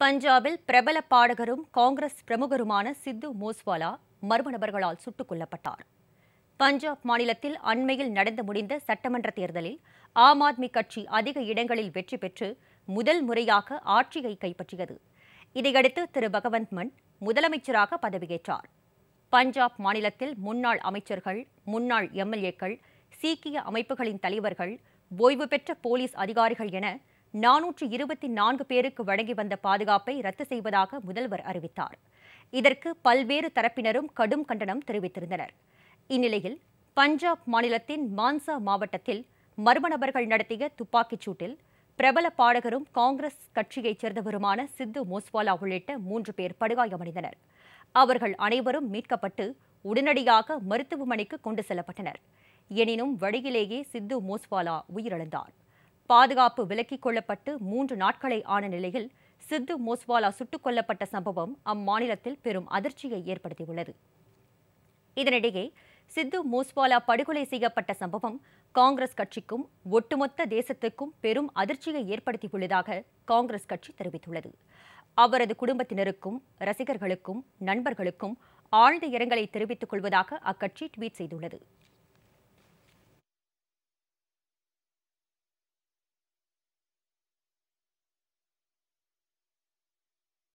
பஞ்சாபில் பிரபல பாடகரும் காங்கிரஸ் பிரமுகருமான சித்து மோஸ்வாலா மர்ம நபர்களால் சுட்டுக் கொல்லப்பட்டார் பஞ்சாப் மாநிலத்தில் அண்மையில் நடந்து முடிந்த சட்டமன்ற தேர்தலில் ஆம் ஆத்மி கட்சி அதிக இடங்களில் வெற்றி பெற்று முதல் முறையாக ஆட்சியை கைப்பற்றியது இதையடுத்து திரு பகவந்த் மன் முதலமைச்சராக பதவியேற்றார் பஞ்சாப் மாநிலத்தில் முன்னாள் அமைச்சர்கள் முன்னாள் எம்எல்ஏக்கள் சீக்கிய அமைப்புகளின் தலைவர்கள் ஓய்வு பெற்ற போலீஸ் அதிகாரிகள் என நானூற்று இருபத்தி நான்கு பேருக்கு வழங்கி வந்த பாதுகாப்பை ரத்து செய்வதாக முதல்வர் அறிவித்தார் இதற்கு பல்வேறு தரப்பினரும் கடும் கண்டனம் தெரிவித்திருந்தனர் இந்நிலையில் பஞ்சாப் மாநிலத்தின் மான்சா மாவட்டத்தில் மர்ம நபர்கள் நடத்திய துப்பாக்கிச் சூட்டில் பிரபல பாடகரும் காங்கிரஸ் கட்சியைச் சேர்ந்தவருமான சித்து மோஸ்வாலா உள்ளிட்ட மூன்று பேர் படுகாயமடைந்தனர் அவர்கள் அனைவரும் மீட்கப்பட்டு உடனடியாக மருத்துவமனைக்கு கொண்டு செல்லப்பட்டனர் எனினும் வழியிலேயே சித்து மோஸ்வாலா உயிரிழந்தார் பாதுகாப்பு விலக்கிக் கொள்ளப்பட்டு மூன்று நாட்களை ஆன நிலையில் சித்து மோஸ்வாலா சுட்டுக் கொல்லப்பட்ட சம்பவம் அம்மாநிலத்தில் பெரும் அதிர்ச்சியை ஏற்படுத்தியுள்ளது இதனிடையே சித்து மோஸ்வாலா படுகொலை செய்யப்பட்ட சம்பவம் காங்கிரஸ் கட்சிக்கும் ஒட்டுமொத்த தேசத்துக்கும் பெரும் அதிர்ச்சியை ஏற்படுத்தியுள்ளதாக காங்கிரஸ் கட்சி தெரிவித்துள்ளது அவரது குடும்பத்தினருக்கும் ரசிகர்களுக்கும் நண்பர்களுக்கும் ஆழ்ந்த இரங்கலை தெரிவித்துக் கொள்வதாக அக்கட்சி ட்வீட் செய்துள்ளது